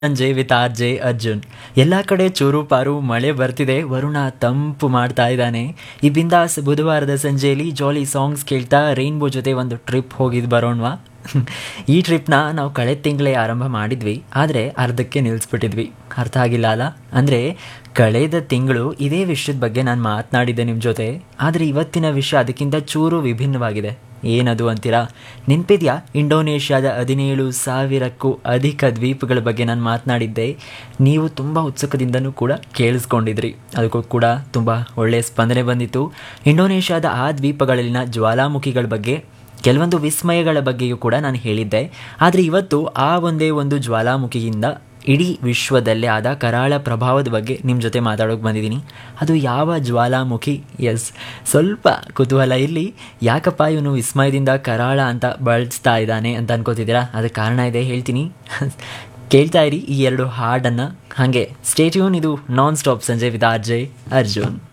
ಸಂಜೆ with R J Arjun ಎಲ್ಲ ಕಡೆ ಚೂರು ಪಾರು ಮಳೆ ಬರ್ತಿದೆ ವರುಣ ತಂಪು ಮಾಡ್ತಾ ಇದ್ದಾನೆ ಈ ಬಿಂದಾಸ್ ಬುಧವಾರದ ಸಂಜೆಯಲ್ಲಿ ಜಾಲಿ ಸಾಂಗ್ಸ್ ಕೇಳ್ತಾ ರೈನ್ಬೋ ಜೊತೆ ಒಂದು ಟ್ರಿಪ್ ಹೋಗಿದ್ದು ಬರೋಣವಾ ಈ ಟ್ರಿಪ್ನ ನಾವು ಕಳೆದ ತಿಂಗಳೇ ಆರಂಭ ಮಾಡಿದ್ವಿ ಆದರೆ ಅರ್ಧಕ್ಕೆ ನಿಲ್ಲಿಸ್ಬಿಟ್ಟಿದ್ವಿ ಅರ್ಥ ಆಗಿಲ್ಲ ಅಲ್ಲ ಅಂದರೆ ಕಳೆದ ತಿಂಗಳು ಇದೇ ವಿಷಯದ ಬಗ್ಗೆ ನಾನು ಮಾತನಾಡಿದ್ದೆ ನಿಮ್ಮ ಜೊತೆ ಆದರೆ ಇವತ್ತಿನ ವಿಷಯ ಅದಕ್ಕಿಂತ ಚೂರು ವಿಭಿನ್ನವಾಗಿದೆ ಏನದು ಅಂತೀರಾ ನೆನಪಿದೆಯಾ ಇಂಡೋನೇಷ್ಯಾದ ಹದಿನೇಳು ಸಾವಿರಕ್ಕೂ ಅಧಿಕ ದ್ವೀಪಗಳ ಬಗ್ಗೆ ನಾನು ಮಾತನಾಡಿದ್ದೆ ನೀವು ತುಂಬ ಉತ್ಸುಕದಿಂದನೂ ಕೂಡ ಕೇಳಿಸ್ಕೊಂಡಿದ್ರಿ ಅದಕ್ಕೂ ಕೂಡ ತುಂಬ ಒಳ್ಳೆಯ ಸ್ಪಂದನೆ ಬಂದಿತ್ತು ಇಂಡೋನೇಷ್ಯಾದ ಆ ದ್ವೀಪಗಳಲ್ಲಿನ ಜ್ವಾಲಾಮುಖಿಗಳ ಬಗ್ಗೆ ಕೆಲವೊಂದು ವಿಸ್ಮಯಗಳ ಬಗ್ಗೆಯೂ ಕೂಡ ನಾನು ಹೇಳಿದ್ದೆ ಆದರೆ ಇವತ್ತು ಆ ಒಂದೇ ಒಂದು ಜ್ವಾಲಾಮುಖಿಯಿಂದ ಇಡೀ ವಿಶ್ವದಲ್ಲೇ ಆದ ಕರಾಳ ಪ್ರಭಾವದ ಬಗ್ಗೆ ನಿಮ್ಮ ಜೊತೆ ಮಾತಾಡೋಕೆ ಬಂದಿದ್ದೀನಿ ಅದು ಯಾವ ಜ್ವಾಲಾಮುಖಿ ಎಸ್ ಸ್ವಲ್ಪ ಕುತೂಹಲ ಇಲ್ಲಿ ಯಾಕಪ್ಪ ಇವನು ವಿಸ್ಮಯದಿಂದ ಕರಾಳ ಅಂತ ಬಳಸ್ತಾ ಇದ್ದಾನೆ ಅಂತ ಅನ್ಕೋತಿದ್ದೀರಾ ಅದಕ್ಕೆ ಕಾರಣ ಇದೆ ಹೇಳ್ತೀನಿ ಕೇಳ್ತಾ ಇರಿ ಈ ಎರಡು ಹಾಡನ್ನು ಹಾಗೆ ಸ್ಟೇಟ್ಯೂನ್ ಇದು ನಾನ್ ಸ್ಟಾಪ್ ಸಂಜೆ ವಿತ್ ಆರ್ ಜೆ ಅರ್ಜುನ್